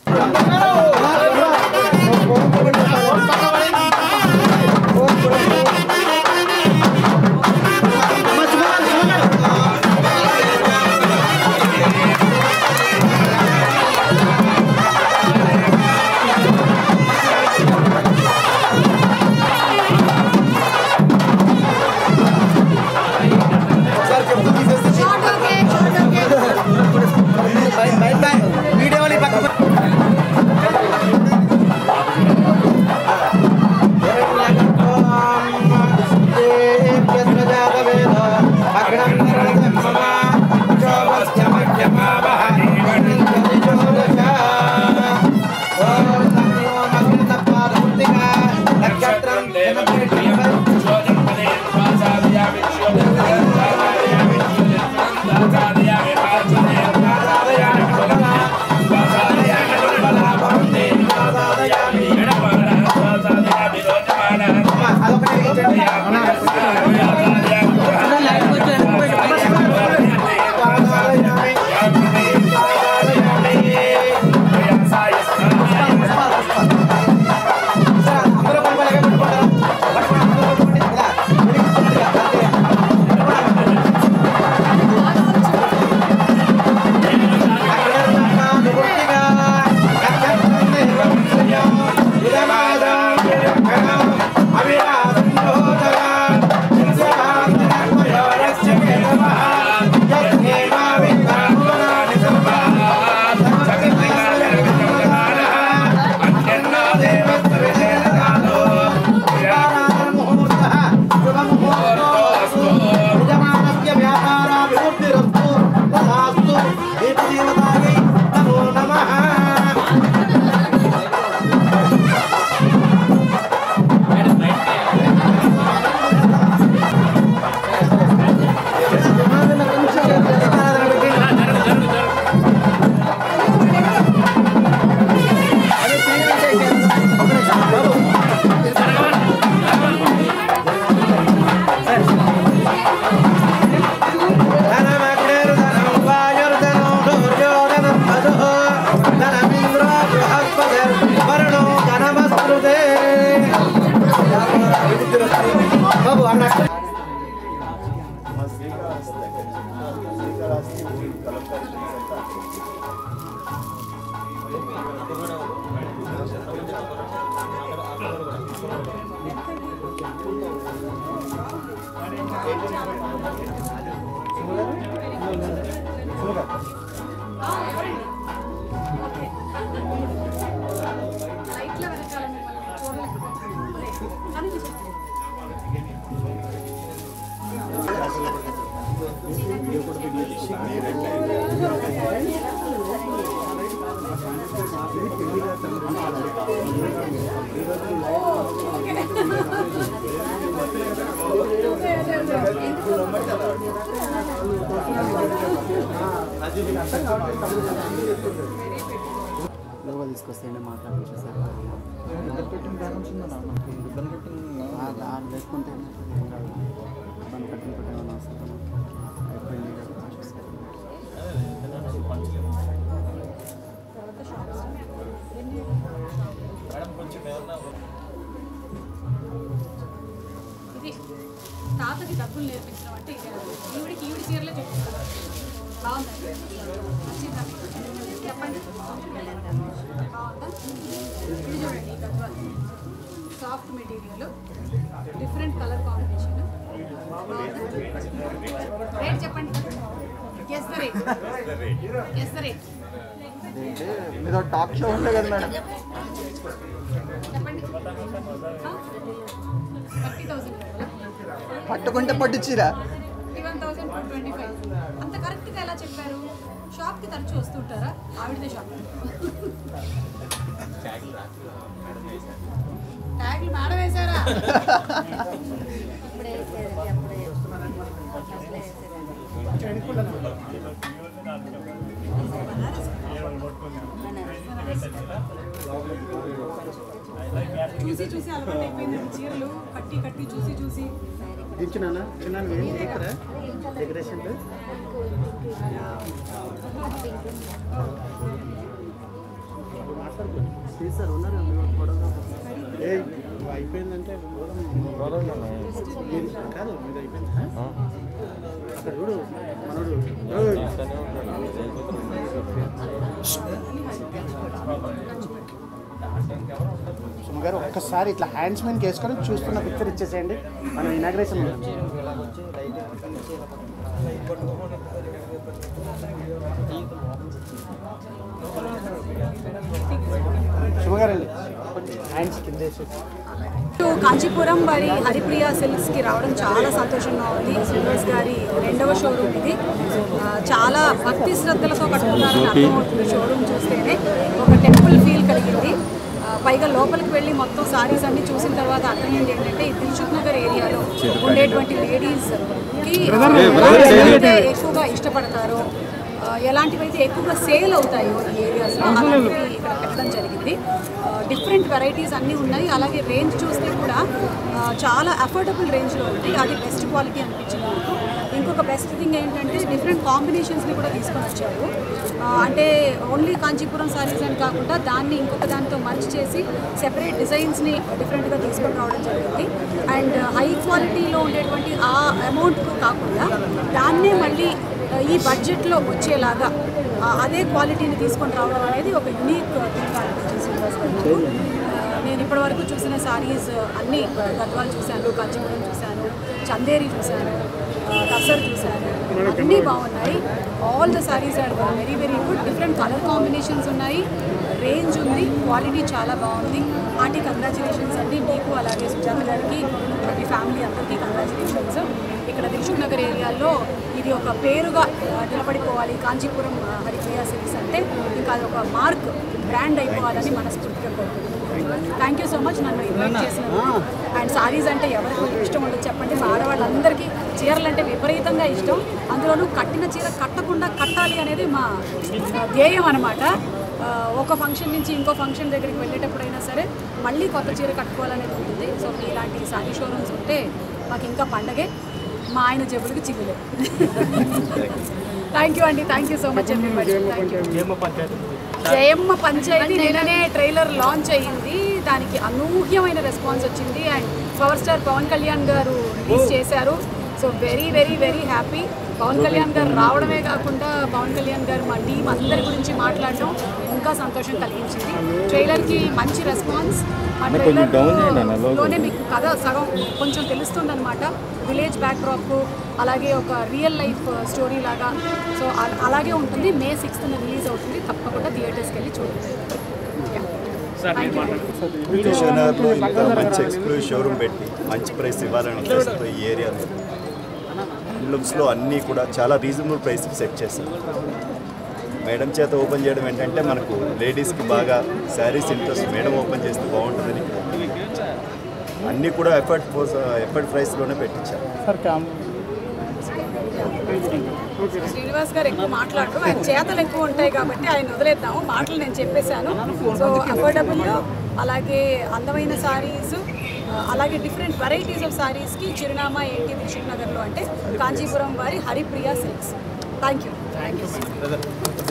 Video వాళ్ళు పక్క బాబు అన్న లైట్ల వెనకాల మిమ్మల్ని చూడలేకపోతున్నాను. కానీ చూపిస్తాను. లోపల తీసుకొస్తే మాట్లాడించారు సార్ లేకుంటే ఇబ్బంది కట్టిన పెట్టామని అవసరం అయిపోయింది కదా సార్. ఇది తాతకి డబ్బులు నేర్పించడం అంటే ఇదే ఈవిడికి ఈవిడి చీరలే చూపిస్తారు బాగుందండి నచ్చిందా? చెప్పండి బాగుందా ఇది చూడండి ఈ Gadwal soft material different colour combination rate చెప్పండి yes the rate yes the rate మీదో టాక్ షో ఉండే కదా మేడం చెప్పండి థర్టీ థౌసండ్ పట్టుకుంటే పట్టుచ్చిరా fifty one thousand two twenty five అంత కరెక్ట్గా ఎలా చెప్పారు షాప్కి తరచు వస్తుంటారా ఆవిడదే షాప్ ట్యాగ్లు మేడం వేశారా చూసి చూసి అలవాటు అయిపోయిందండి చీరలు కట్టి కట్టి చూసి చూసి దించినానా చిన్నాను ఏం చేస్తారా డెకరేషన్ సార్ ఉన్నారు ఏ అయిపోయిందంటే మీరు- కాదు మీరు అయిపోయిందా అక్కడ చూడు మనోడు ఏయ్. సుమ గారు ఒక్కసారి ఇట్లా హ్యాండ్స్ మీద వేసుకొని చూస్తున్న పిక్చర్ ఇచ్చేసేయండి మనం ఇనాగ్రేషన్ సుమ గారు వెళ్ళి హ్యాండ్స్ కింద వేసేసి కాంచీపురం వారి హరిప్రియ సిల్క్స్ కి రావడం చాలా సంతోషంగా ఉంది శ్రీనివాస్ గారి రెండవ షోరూమ్ ఇది ఆ, చాలా భక్తి శ్రద్ధలతో కట్టుకున్నారని అర్థమవుతుంది షోరూమ్ చూస్తేనే ఒక టెంపుల్ ఫీల్ కలిగింది ఆ, పైగా లోపలికి వెళ్ళి మొత్తం సారీస్ అన్ని చూసిన తర్వాత అర్థమైంది ఏంటంటే ఈ దిల్సుఖ్ నగర్ ఏరియాలో ఉండేటువంటి లేడీస్ కి ఎలాంటివైతే ఎక్కువగా ఇష్టపడతారో ఆ, ఎలాంటివైతే ఎక్కువగా సేల్ అవుతాయో ఈ ఏరియాస్లో అలాంటివి ఇక్కడ పెట్టడం జరిగింది డిఫరెంట్ వెరైటీస్ అన్నీ ఉన్నాయి అలాగే రేంజ్ చూస్తే కూడా ఆ, చాలా అఫోర్డబుల్ రేంజ్లో ఉంది అది బెస్ట్ క్వాలిటీ అనిపించింది నాకు ఇంకొక బెస్ట్ థింగ్ ఏంటంటే డిఫరెంట్ కాంబినేషన్స్ని కూడా తీసుకొని వచ్చారు ఆ, అంటే ఓన్లీ కాంచీపురం సారీస్ అని కాకుండా దాన్ని ఇంకొక దానితో మర్చ్ చేసి సెపరేట్ డిజైన్స్ని డిఫరెంట్గా తీసుకొని రావడం జరిగింది అండ్ హై క్వాలిటీలో ఉండేటువంటి ఆ అమౌంట్కు కాకుండా దాన్నే మళ్ళీ ఆ, ఈ బడ్జెట్లో వచ్చేలాగా ఆ, అదే క్వాలిటీని తీసుకొని రావడం అనేది ఒక యూనిక్ థింగ్ అనిపించింది శ్రీనివాస్ గారు నాకు. ఆ, నేను ఇప్పటివరకు చూసిన సారీస్ అన్నీ గద్వాలు చూశాను కాంచీపురం చూశాను చందేరి చూశాను ఆ, టసర్ చూశాను అన్నీ బాగున్నాయి all the sarees are very very good different colour combinations ఉన్నాయి రేంజ్ ఉంది క్వాలిటీ చాలా బాగుంది ఆంటీ కంగ్రాచులేషన్స్ అండి మీకు అలాగే సుజాత గారికి మీ ఫ్యామిలీ అందరికీ కంగ్రాచులేషన్స్ ఇక్కడ దిల్సుఖ్ నగర్ ఏరియాలో ఇది ఒక పేరుగా ఆ, నిలబడిపోవాలి కాంచీపురం ఆ, హరిప్రియ సిరీస్ అంటే ఇంకా అది ఒక మార్క్ బ్రాండ్ అయిపోవాలని మనస్ఫూర్తిగా కోరుకుంటున్నాను థ్యాంక్ యూ సో మచ్ నన్ను ఇన్వైట్ చేసినందుకు అండ్ సారీస్ అంటే ఎవరికి ఇష్టం ఉండదు చెప్పండి మా ఆడవాళ్ళందరికీ చీరలు అంటే విపరీతంగా ఇష్టం అందులోనూ కట్టిన చీర కట్టకుండా కట్టాలి అనేది మా ఆ, ధ్యేయం అనమాట ఒక ఫంక్షన్ నుంచి ఇంకో ఫంక్షన్ దగ్గరికి వెళ్ళేటప్పుడైనా సరే మళ్ళీ కొత్త చీర కట్టుకోవాలనేది ఉంటుంది సో ఇలాంటి సారీ షోరూమ్స్ ఉంటే మాకు ఇంకా పండగే మా ఆయన జబ్బులకి చిగులే థ్యాంక్ యూ అండి thank you so much everybody thank you Jayamma Panchayathi నిన్ననే ట్రైలర్ లాంచ్ అయ్యింది దానికి అనూహ్యమైన రెస్పాన్స్ వచ్చింది and power star Pawan Kalyan garu release చేశారు so very very very happy Pawan Kalyan garu రావడమే కాకుండా పవన్ కళ్యాణ్ గారు మా టీం అందరి గురించి మాట్లాడడం ఇంకా సంతోషం కలిగించింది ట్రైలర్కి మంచి రెస్పాన్స్ ఆ ట్రైలర్లోనే మీకు కథ సగం కొంచెం తెలుస్తుంది అనమాట విలేజ్ బ్యాక్డ్రాప్ అలాగే ఒక రియల్ లైఫ్ స్టోరీ లాగా సో అ- అలాగే ఉంటుంది మే సిక్స్త్న రిలీజ్ అవుతుంది తప్పకుండా థియేటర్స్కి వెళ్ళి చూడండి థ్యాంక్ యూ విజయనగర్లో ఇంత మంచి ఎక్స్క్లూజివ్ షోరూమ్ పెట్టి మంచి ప్రైస్ ఇవ్వాలని ఉద్దేశంతో ఈ ఏరియాలో లుక్స్లో అన్నీ కూడా చాలా రీజనబుల్ ప్రైస్కి సెట్ చేశారు మేడం చేత ఓపెన్ చేయడం ఏంటంటే మనకు లేడీస్కి బాగా శారీస్ ఇంట్రెస్ట్ మేడం ఓపెన్ చేస్తే బాగుంటుందని అన్నీ కూడా ఎఫర్ట్ ఎఫర్ట్ ప్రైస్లోనే పెట్టించారు సార్ క్యామ్ శ్రీనివాస్ గారు ఎక్కువ మాట్లాడరు ఆయన చేతలు ఎక్కువ ఉంటాయి కాబట్టి ఆయన వదిలేద్దాము మాటలు నేను చెప్పేశాను సో అఫోర్డబుల్ అలాగే అందమైన సారీస్ అలాగే డిఫరెంట్ వెరైటీస్ ఆఫ్ సారీస్కి చిరునామా ఏంటి దిల్షుక్ నగర్లో అంటే కాంచీపురం వారి Haripriya silks thank you thank you